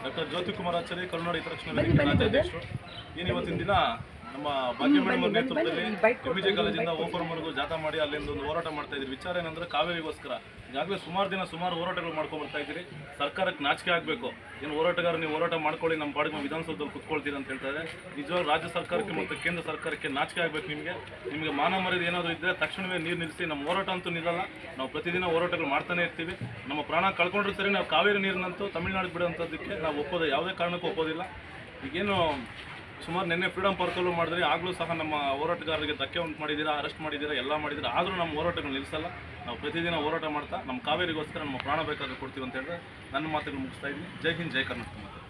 doctor ಜ್ಯೋತಿ ಕುಮಾರ್ ಆಚಾರ್ಯ ಕರುನಾಡ ಹಿತರಕ್ಷಣಾ ವೇದಿಕೆ ರಾಜ್ಯಾಧ್ಯಕ್ಷರು ಏನು ಇವತ್ತಿನ ದಿನ ನಮ್ಮ ಭಾಗ್ಯ ಮೇಡಮ್ ಅವ್ರ ನೇತೃತ್ವದಲ್ಲಿ ಎಂ ಜೆ ಕಾಲೇಜಿಂದ ಓಪರ್ವರೆಗೂ ಜಾಥಾ ಮಾಡಿ ಅಲ್ಲಿಂದ ಒಂದು ಹೋರಾಟ ಮಾಡ್ತಾ ಇದ್ರಿ ವಿಚಾರ ಏನಂದ್ರೆ ಕಾವೇರಿಗೋಸ್ಕರ ಈಗಾಗಲೇ ಸುಮಾರು ದಿನ ಸುಮಾರು ಹೋರಾಟಗಳು ಮಾಡ್ಕೊಂಡು ಬರ್ತಾ ಇದ್ದೀರಿ ಸರ್ಕಾರಕ್ಕೆ ನಾಚಿಕೆ ಆಗಬೇಕು ಏನು ಹೋರಾಟಗಾರ ನೀವು ಹೋರಾಟ ಮಾಡ್ಕೊಳ್ಳಿ ನಮ್ಮ ಬಾಡಿಗೆ ವಿಧಾನಸೌಧದಲ್ಲಿ ಕುತ್ಕೊಳ್ತೀರಿ ಅಂತ ಹೇಳ್ತಾರೆ ನಿಜವಾಗ್ಲೂ ರಾಜ್ಯ ಸರ್ಕಾರಕ್ಕೆ ಮತ್ತು ಕೇಂದ್ರ ಸರ್ಕಾರಕ್ಕೆ ನಾಚಿಕೆ ಆಗಬೇಕು ನಿಮಗೆ ನಿಮಗೆ ಮಾನ ಮರ್ಯಾದೆ ಏನಾದರೂ ಇದ್ದರೆ ತಕ್ಷಣವೇ ನೀರು ನಿಲ್ಲಿಸಿ ನಮ್ಮ ಹೋರಾಟ ಅಂತೂ ನಿಲ್ಲಲ್ಲ ನಾವು ಪ್ರತಿದಿನ ಹೋರಾಟಗಳು ಮಾಡ್ತಾನೆ ಇರ್ತೀವಿ ನಮ್ಮ ಪ್ರಾಣ ಕಳ್ಕೊಂಡ್ರೂ ಸರಿ ನಾವು ಕಾವೇರಿ ನೀರಿನಂತೂ ತಮಿಳುನಾಡಿಗೆ ಬಿಡುವಂಥದ್ದಕ್ಕೆ ನಾವು ಒಪ್ಪೋದು ಯಾವುದೇ ಕಾರಣಕ್ಕೂ ಒಪ್ಪೋದಿಲ್ಲ ಈಗೇನು ಸುಮಾರು ನಿನ್ನೆ ಫ್ರೀಡಮ್ ಪಾರ್ಕಲ್ಲೂ ಮಾಡಿದ್ರಿ ಆಗಲೂ ಸಹ ನಮ್ಮ ಹೋರಾಟಗಾರರಿಗೆ ಧಕ್ಕೆ ಉಂಟು ಮಾಡಿದ್ದೀರಾ ಅರೆಸ್ಟ್ ಮಾಡಿದ್ದೀರಾ ಎಲ್ಲ ಮಾಡಿದ್ದೀರಾ ಆದರೂ ನಮ್ಮ ಹೋರಾಟಗಳು ನಿಲ್ಲಿಸಲ್ಲ ನಾವು ಪ್ರತಿದಿನ ಹೋರಾಟ ಮಾಡ್ತಾ ನಮ್ಮ ಕಾವೇರಿಗೋಸ್ಕರ ನಮ್ಮ ಪ್ರಾಣ ಬೇಕಾದ್ರೆ ಕೊಡ್ತೀವಿ ಅಂತ ಹೇಳಿದ್ರೆ ನನ್ನ ಮಾತುಗಳು ಮುಗಿಸ್ತಾ ಇದ್ದೀನಿ ಜೈ ಹಿಂದ್ ಜೈ ಕರ್ನಾಟಕ